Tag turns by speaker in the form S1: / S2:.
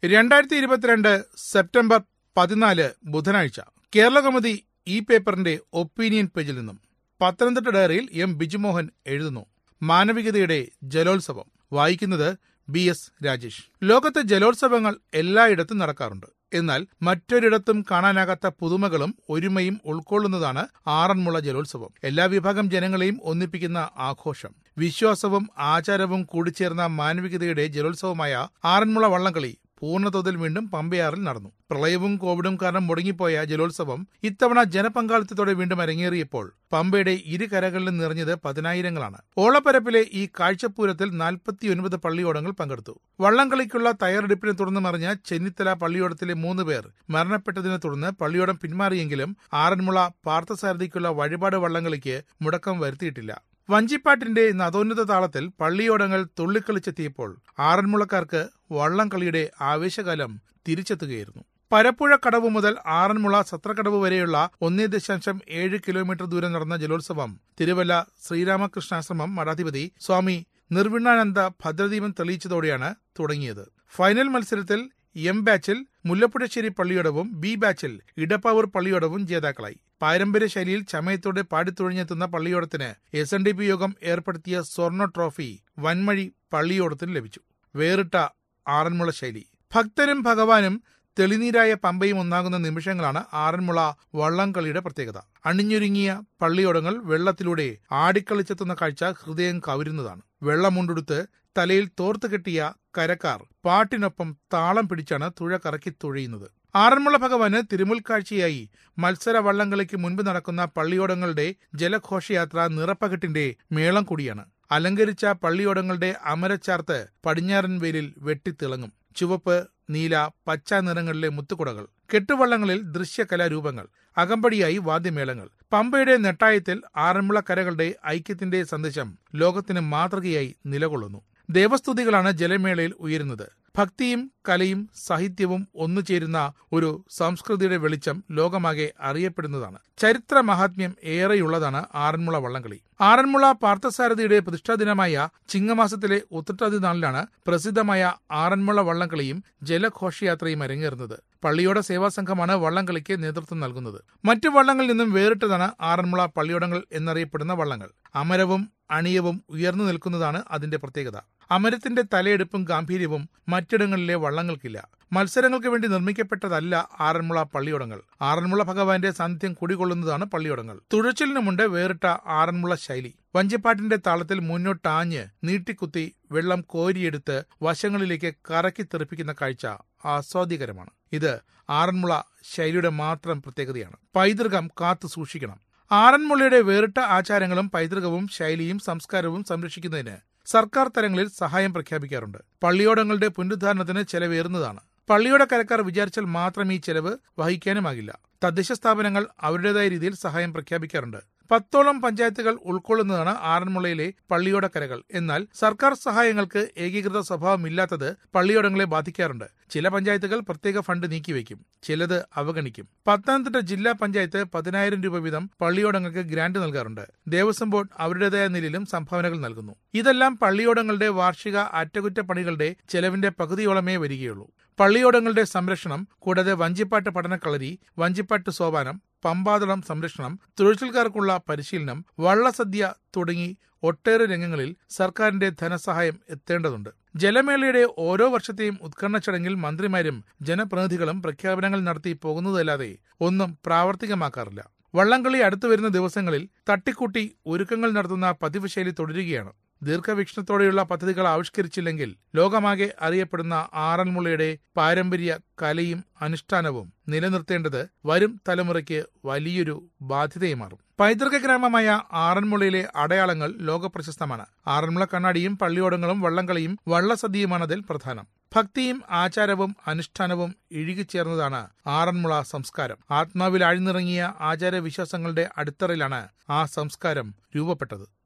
S1: രണ്ടായിരത്തി ഇരുപത്തിരണ്ട് സെപ്റ്റംബർ പതിനാല് ബുധനാഴ്ച കേരള കൗമുദി ഈ പേപ്പറിന്റെ ഒപ്പീനിയൻ പേജിൽ നിന്നും പത്തനംതിട്ട ഡയറിയിൽ എം ബിജുമോഹൻ എഴുതുന്നു മാനവികതയുടെ ജലോത്സവം വായിക്കുന്നത് ബി എസ് രാജേഷ് ലോകത്തെ ജലോത്സവങ്ങൾ എല്ലായിടത്തും നടക്കാറുണ്ട് എന്നാൽ മറ്റൊരിടത്തും കാണാനാകാത്ത പുതുമകളും ഒരുമയും ഉൾക്കൊള്ളുന്നതാണ് ആറന്മുള ജലോത്സവം എല്ലാ വിഭാഗം ജനങ്ങളെയും ഒന്നിപ്പിക്കുന്ന ആഘോഷം വിശ്വാസവും ആചാരവും കൂടിച്ചേർന്ന മാനവികതയുടെ ജലോത്സവമായ ആറന്മുള വള്ളംകളി പൂർണ്ണതോതിൽ വീണ്ടും പമ്പയാറിൽ നടന്നു പ്രളയവും കോവിഡും കാരണം മുടങ്ങിപ്പോയ ജലോത്സവം ഇത്തവണ ജനപങ്കാളിത്തത്തോടെ വീണ്ടും അരങ്ങേറിയപ്പോൾ പമ്പയുടെ ഇരു കരകളിലും നിറഞ്ഞത് പതിനായിരങ്ങളാണ് ഓളപ്പരപ്പിലെ ഈ കാഴ്ചപ്പൂരത്തിൽ നാൽപ്പത്തിയൊൻപത് പള്ളിയോടങ്ങൾ പങ്കെടുത്തു വള്ളംകളിക്കുള്ള തയ്യാറെടുപ്പിനെ തുടർന്ന് മറിഞ്ഞ ചെന്നിത്തല പള്ളിയോടത്തിലെ മൂന്ന് പേർ മരണപ്പെട്ടതിനെ തുടർന്ന് പള്ളിയോടം പിന്മാറിയെങ്കിലും ആറന്മുള പാർത്ഥസാരഥിക്കുള്ള വഴിപാട് വള്ളംകളിക്ക് മുടക്കം വരുത്തിയിട്ടില്ല വഞ്ചിപ്പാട്ടിന്റെ നദോന്നത താളത്തിൽ പള്ളിയോടങ്ങൾ തുള്ളിക്കളിച്ചെത്തിയപ്പോൾ ആറന്മുളക്കാർക്ക് വള്ളംകളിയുടെ ആവേശകാലം തിരിച്ചെത്തുകയായിരുന്നു പരപ്പുഴ കടവ് മുതൽ ആറന്മുള സത്രക്കടവ് വരെയുള്ള ഒന്നേ ദശാംശം ഏഴ് കിലോമീറ്റർ ദൂരം നടന്ന ജലോത്സവം തിരുവല്ല ശ്രീരാമകൃഷ്ണാശ്രമം മഠാധിപതി സ്വാമി നിർവിണ്ണാനന്ദ ഭദ്രദീപം തെളിയിച്ചതോടെയാണ് തുടങ്ങിയത് ഫൈനൽ മത്സരത്തിൽ എം ബാച്ചിൽ മുല്ലപ്പുഴശ്ശേരി പള്ളിയോടവും ബി ബാച്ചിൽ ഇടപ്പാവൂർ പള്ളിയോടവും ജേതാക്കളായി പാരമ്പര്യ ശൈലിയിൽ ചമയത്തോടെ പാടിത്തുഴഞ്ഞെത്തുന്ന പള്ളിയോടത്തിന് എസ് എൻ ഡി പി യോഗം ഏർപ്പെടുത്തിയ സ്വർണ്ണ ട്രോഫി വൻമഴി പള്ളിയോടത്തിന് ലഭിച്ചു വേറിട്ട ആറന്മുള ശൈലി ഭക്തനും ഭഗവാനും തെളിനീരായ പമ്പയും ഒന്നാകുന്ന നിമിഷങ്ങളാണ് ആറന്മുള വള്ളംകളിയുടെ പ്രത്യേകത അണിഞ്ഞൊരുങ്ങിയ പള്ളിയോടങ്ങൾ വെള്ളത്തിലൂടെ ആടിക്കളിച്ചെത്തുന്ന കാഴ്ച ഹൃദയം കവരുന്നതാണ് വെള്ളമുണ്ടെടുത്ത് തലയിൽ തോർത്തു കെട്ടിയ കരക്കാർ പാട്ടിനൊപ്പം താളം പിടിച്ചാണ് തുഴ കറക്കി തുഴയുന്നത് ആറന്മുള ഭഗവാന് തിരുമുൽക്കാഴ്ചയായി മത്സര വള്ളംകളിക്ക് മുൻപ് നടക്കുന്ന പള്ളിയോടങ്ങളുടെ ജലഘോഷയാത്ര നിറപ്പകട്ടിന്റെ മേളം കൂടിയാണ് അലങ്കരിച്ച പള്ളിയോടങ്ങളുടെ അമരച്ചാർത്ത് പടിഞ്ഞാറൻ വെയിലിൽ വെട്ടിത്തിളങ്ങും ചുവപ്പ് നീല പച്ച നിറങ്ങളിലെ മുത്തുകുടകൾ കെട്ടുവള്ളങ്ങളിൽ ദൃശ്യകലാരൂപങ്ങൾ അകമ്പടിയായി വാദ്യമേളങ്ങൾ പമ്പയുടെ നെട്ടായത്തിൽ ആറന്മുള കരകളുടെ ഐക്യത്തിന്റെ സന്ദേശം ലോകത്തിന് മാതൃകയായി നിലകൊള്ളുന്നു ദേവസ്തുതികളാണ് ജലമേളയിൽ ഉയരുന്നത് ഭക്തിയും കലയും സാഹിത്യവും ഒന്നുചേരുന്ന ഒരു സംസ്കൃതിയുടെ വെളിച്ചം ലോകമാകെ അറിയപ്പെടുന്നതാണ് ചരിത്ര മഹാത്മ്യം ഏറെയുള്ളതാണ് ആറന്മുള വള്ളംകളി ആറന്മുള പാർത്ഥസാരഥിയുടെ പ്രതിഷ്ഠാദിനമായ ചിങ്ങമാസത്തിലെ ഉത്രട്ടാതി നാളിലാണ് പ്രസിദ്ധമായ ആറന്മുള വള്ളംകളിയും ജലഘോഷയാത്രയും അരങ്ങേറുന്നത് പള്ളിയോട സേവാ സംഘമാണ് വള്ളംകളിക്ക് നേതൃത്വം നൽകുന്നത് മറ്റു വള്ളങ്ങളിൽ നിന്നും വേറിട്ടതാണ് ആറന്മുള പള്ളിയോടങ്ങൾ എന്നറിയപ്പെടുന്ന വള്ളങ്ങൾ അമരവും അണിയവും ഉയർന്നു നിൽക്കുന്നതാണ് അതിന്റെ പ്രത്യേകത അമരത്തിന്റെ തലയെടുപ്പും ഗാംഭീര്യവും മറ്റിടങ്ങളിലെ വള്ളങ്ങൾക്കില്ല മത്സരങ്ങൾക്ക് വേണ്ടി നിർമ്മിക്കപ്പെട്ടതല്ല ആറന്മുള പള്ളിയോടങ്ങൾ ആറന്മുള ഭഗവാന്റെ സാന്നിധ്യം കുടികൊള്ളുന്നതാണ് പള്ളിയോടങ്ങൾ തുഴച്ചിലിനുമുണ്ട് വേറിട്ട ആറന്മുള ശൈലി വഞ്ചിപ്പാട്ടിന്റെ താളത്തിൽ മുന്നോട്ടാഞ്ഞ് നീട്ടിക്കുത്തി വെള്ളം കോരിയെടുത്ത് വശങ്ങളിലേക്ക് കറക്കി തെറിപ്പിക്കുന്ന കാഴ്ച ആസ്വാദികരമാണ് ഇത് ആറന്മുള ശൈലിയുടെ മാത്രം പ്രത്യേകതയാണ് പൈതൃകം കാത്തു സൂക്ഷിക്കണം ആറന്മുളയുടെ വേറിട്ട ആചാരങ്ങളും പൈതൃകവും ശൈലിയും സംസ്കാരവും സംരക്ഷിക്കുന്നതിന് സർക്കാർ തലങ്ങളിൽ സഹായം പ്രഖ്യാപിക്കാറുണ്ട് പള്ളിയോടങ്ങളുടെ പുനരുദ്ധാരണത്തിന് ചെലവേറുന്നതാണ് പള്ളിയോട കരക്കാർ വിചാരിച്ചാൽ മാത്രം ഈ ചെലവ് വഹിക്കാനുമാകില്ല തദ്ദേശ സ്ഥാപനങ്ങൾ അവരുടേതായ രീതിയിൽ സഹായം പ്രഖ്യാപിക്കാറുണ്ട് പത്തോളം പഞ്ചായത്തുകൾ ഉൾക്കൊള്ളുന്നതാണ് ആറന്മുളയിലെ പള്ളിയോട കരകൾ എന്നാൽ സർക്കാർ സഹായങ്ങൾക്ക് ഏകീകൃത സ്വഭാവമില്ലാത്തത് പള്ളിയോടങ്ങളെ ബാധിക്കാറുണ്ട് ചില പഞ്ചായത്തുകൾ പ്രത്യേക ഫണ്ട് നീക്കിവെക്കും ചിലത് അവഗണിക്കും പത്തനംതിട്ട ജില്ലാ പഞ്ചായത്ത് പതിനായിരം രൂപ വീതം പള്ളിയോടങ്ങൾക്ക് ഗ്രാന്റ് നൽകാറുണ്ട് ദേവസ്വം ബോർഡ് അവരുടേതായ നിലയിലും സംഭാവനകൾ നൽകുന്നു ഇതെല്ലാം പള്ളിയോടങ്ങളുടെ വാർഷിക അറ്റകുറ്റപ്പണികളുടെ ചെലവിന്റെ പകുതിയോളമേ വരികയുള്ളൂ പള്ളിയോടങ്ങളുടെ സംരക്ഷണം കൂടാതെ വഞ്ചിപ്പാട്ട് പഠനക്കളരി വഞ്ചിപ്പാട്ട് സോപാനം പമ്പാതളം സംരക്ഷണം തൊഴിൽക്കാർക്കുള്ള പരിശീലനം വള്ളസദ്യ തുടങ്ങി ഒട്ടേറെ രംഗങ്ങളിൽ സർക്കാരിന്റെ ധനസഹായം എത്തേണ്ടതുണ്ട് ജലമേളയുടെ ഓരോ വർഷത്തെയും ഉദ്ഘാടന ചടങ്ങിൽ മന്ത്രിമാരും ജനപ്രതിനിധികളും പ്രഖ്യാപനങ്ങൾ നടത്തി പോകുന്നതല്ലാതെ ഒന്നും പ്രാവർത്തികമാക്കാറില്ല വള്ളംകളി അടുത്തു വരുന്ന ദിവസങ്ങളിൽ തട്ടിക്കൂട്ടി ഒരുക്കങ്ങൾ നടത്തുന്ന പതിവ് ശൈലി തുടരുകയാണ് ദീർഘവീക്ഷണത്തോടെയുള്ള പദ്ധതികൾ ആവിഷ്കരിച്ചില്ലെങ്കിൽ ലോകമാകെ അറിയപ്പെടുന്ന ആറന്മുളയുടെ പാരമ്പര്യ കലയും അനുഷ്ഠാനവും നിലനിർത്തേണ്ടത് വരും തലമുറയ്ക്ക് വലിയൊരു ബാധ്യതയെ മാറും പൈതൃക ഗ്രാമമായ ആറന്മുളയിലെ അടയാളങ്ങൾ ലോകപ്രശസ്തമാണ് ആറന്മുള കണ്ണാടിയും പള്ളിയോടങ്ങളും വള്ളംകളിയും വള്ളസദ്യയുമാണതിൽ പ്രധാനം ഭക്തിയും ആചാരവും അനുഷ്ഠാനവും ഇഴുകിച്ചേർന്നതാണ് ആറന്മുള സംസ്കാരം ആത്മാവിൽ ആഴ്ന്നിറങ്ങിയ ആചാരവിശ്വാസങ്ങളുടെ അടിത്തറയിലാണ് ആ സംസ്കാരം രൂപപ്പെട്ടത്